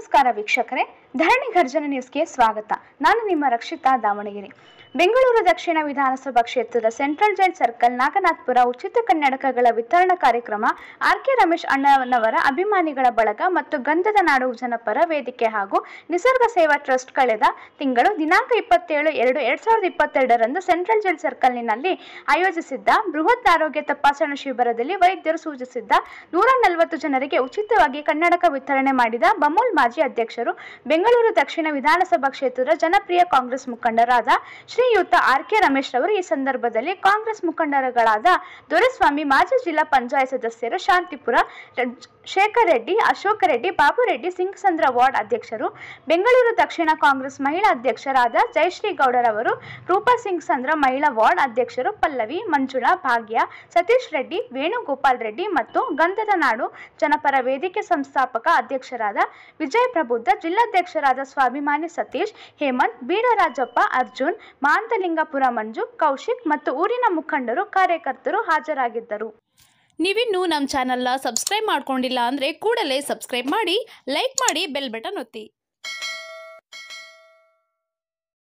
ನಮಸ್ಕಾರ ವೀಕ್ಷಕರೇ ಧರಣಿ ಗರ್ಜನ ನ್ಯೂಸ್ಗೆ ಸ್ವಾಗತ ನಾನು ನಿಮ್ಮ ರಕ್ಷಿತಾ ದಾವಣಗೆರೆ ಬೆಂಗಳೂರು ದಕ್ಷಿಣ ವಿಧಾನಸಭಾ ಕ್ಷೇತ್ರದ ಸೆಂಟ್ರಲ್ ಜೈಲ್ ಸರ್ಕಲ್ ನಾಗನಾಥ್ಪುರ ಉಚಿತ ಕನ್ನಡಕಗಳ ವಿತರಣಾ ಕಾರ್ಯಕ್ರಮ ಆರ್ ಕೆ ರಮೇಶ್ ಅಣ್ಣನವರ ಅಭಿಮಾನಿಗಳ ಬಳಗ ಮತ್ತು ಗಂಧದ ನಾಡು ಜನಪರ ವೇದಿಕೆ ಹಾಗೂ ನಿಸರ್ಗ ಸೇವಾ ಟ್ರಸ್ಟ್ ಕಳೆದ ತಿಂಗಳು ದಿನಾಂಕ ಇಪ್ಪತ್ತೇಳು ಎರಡು ಎರಡ್ ಸಾವಿರದ ಇಪ್ಪತ್ತೆರಡರಂದು ಸೆಂಟ್ರಲ್ ಜೈಲ್ ಸರ್ಕಲ್ನಲ್ಲಿ ಆಯೋಜಿಸಿದ್ದ ಬೃಹತ್ ಆರೋಗ್ಯ ತಪಾಸಣಾ ಶಿಬಿರದಲ್ಲಿ ವೈದ್ಯರು ಸೂಚಿಸಿದ್ದ ನೂರ ನಲವತ್ತು ಜನರಿಗೆ ಉಚಿತವಾಗಿ ಕನ್ನಡಕ ವಿತರಣೆ ಮಾಡಿದ ಬಮೂಲ್ ಮಾಜಿ ಅಧ್ಯಕ್ಷರು ಬೆಂಗಳೂರು ದಕ್ಷಿಣ ವಿಧಾನಸಭಾ ಕ್ಷೇತ್ರದ ಜನಪ್ರಿಯ ಕಾಂಗ್ರೆಸ್ ಮುಖಂಡರಾದ ಶ್ರೀಯುತ ಆರ್ ಕೆ ರಮೇಶ್ ರವರು ಈ ಸಂದರ್ಭದಲ್ಲಿ ಕಾಂಗ್ರೆಸ್ ಮುಖಂಡರುಗಳಾದ ದೊರೆಸ್ವಾಮಿ ಮಾಜಿ ಜಿಲ್ಲಾ ಪಂಚಾಯತ್ ಸದಸ್ಯರು ಶಾಂತಿಪುರ ರೆಡ್- ಶೇಖರ್ ರೆಡ್ಡಿ ಅಶೋಕ್ ರೆಡ್ಡಿ ಬಾಬು ರೆಡ್ಡಿ ಸಿಂಗಸಂದ್ರ ವಾರ್ಡ್ ಅಧ್ಯಕ್ಷರು ಬೆಂಗಳೂರು ದಕ್ಷಿಣ ಕಾಂಗ್ರೆಸ್ ಮಹಿಳಾ ಅಧ್ಯಕ್ಷರಾದ ಜಯಶ್ರೀ ಗೌಡರವರು ರೂಪಾ ಸಿಂಗ್ ಸಂದ್ರ ಮಹಿಳಾ ವಾರ್ಡ್ ಅಧ್ಯಕ್ಷರು ಪಲ್ಲವಿ ಮಂಜುಳಾ ಭಾಗ್ಯ ಸತೀಶ್ ರೆಡ್ಡಿ ವೇಣುಗೋಪಾಲ್ ರೆಡ್ಡಿ ಮತ್ತು ಗಂಧದ ನಾಡು ಜನಪರ ವೇದಿಕೆ ಸಂಸ್ಥಾಪಕ ಅಧ್ಯಕ್ಷರಾದ ವಿಜಯ ಪ್ರಬುದ್ಧ ಜಿಲ್ಲಾಧ್ಯಕ್ಷರಾದ ಸ್ವಾಭಿಮಾನಿ ಸತೀಶ್ ಹೇಮಂತ್ ಬೀಡರಾಜಪ್ಪ ಅರ್ಜುನ್ ಮಾಂತಲಿಂಗಪುರ ಮಂಜು ಕೌಶಿಕ್ ಮತ್ತು ಊರಿನ ಮುಖಂಡರು ಕಾರ್ಯಕರ್ತರು ಹಾಜರಾಗಿದ್ದರು ನೀವಿನ್ನೂ ನಮ್ಮ ಚಾನಲ್ನ ಸಬ್ಸ್ಕ್ರೈಬ್ ಮಾಡ್ಕೊಂಡಿಲ್ಲ ಅಂದರೆ ಕೂಡಲೇ ಸಬ್ಸ್ಕ್ರೈಬ್ ಮಾಡಿ ಲೈಕ್ ಮಾಡಿ ಬೆಲ್ ಬಟನ್ ಒತ್ತಿ